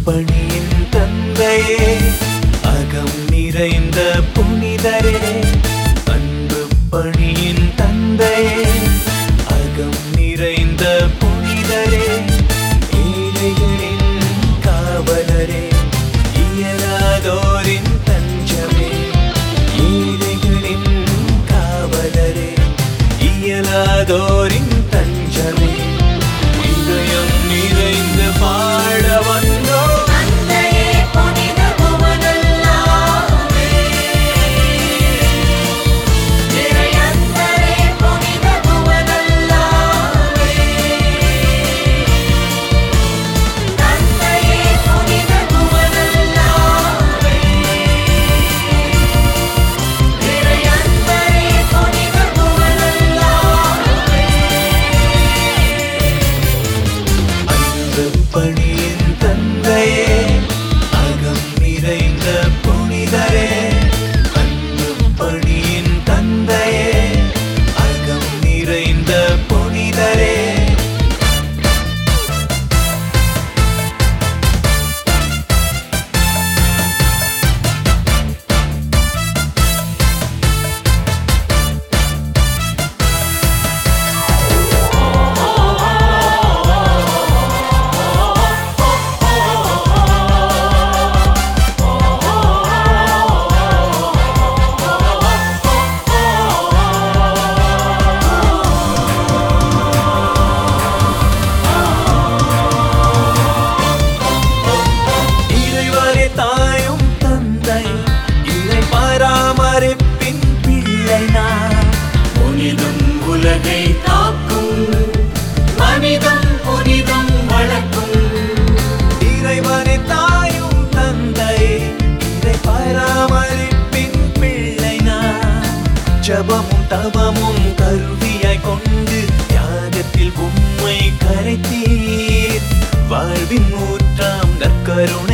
பணியின் தந்தையே அகம் நிறைந்த புனிதரே அன்பு பணியின் தந்தையே அகம் நிறைந்த புனிதரே ஏழைகளின் காவலரே இயலாதோரின் தஞ்சமே ஏழைகளின் காவலரே இயலாதோரின் தஞ்சமே இதயம் நிறைந்து பாட வந்தோம் தந்தையே புனித புவனல்லாமே இறையன்பரே புனித புவனல்லாமே தந்தையே புனித புவனல்லாமே இறையன்பரே புனித புவனல்லாமே அன்பு பணியின் தந்தையே அகம் நிறைந்த புனிதரே அன்பு பணியின் தந்தையே அகம் நிறைந்த புனிதரே இறைவரே தாயும் தந்தை இறை பராமரிப்பின் பிள்ளை நான் புனிதம் உலகை காக்கும் மனிதம் புனிதம் வளர்க்கும் இறைவனே தாயும் தந்தை இறை பராமரிப்பின் பிள்ளை நான் ஜபமும் தவமும் கருவியாய் கொண்டு தியாகத்தில் உம்மை கரைத்தீர் வாழ்வின் ஊற்றாம் நற்கருணை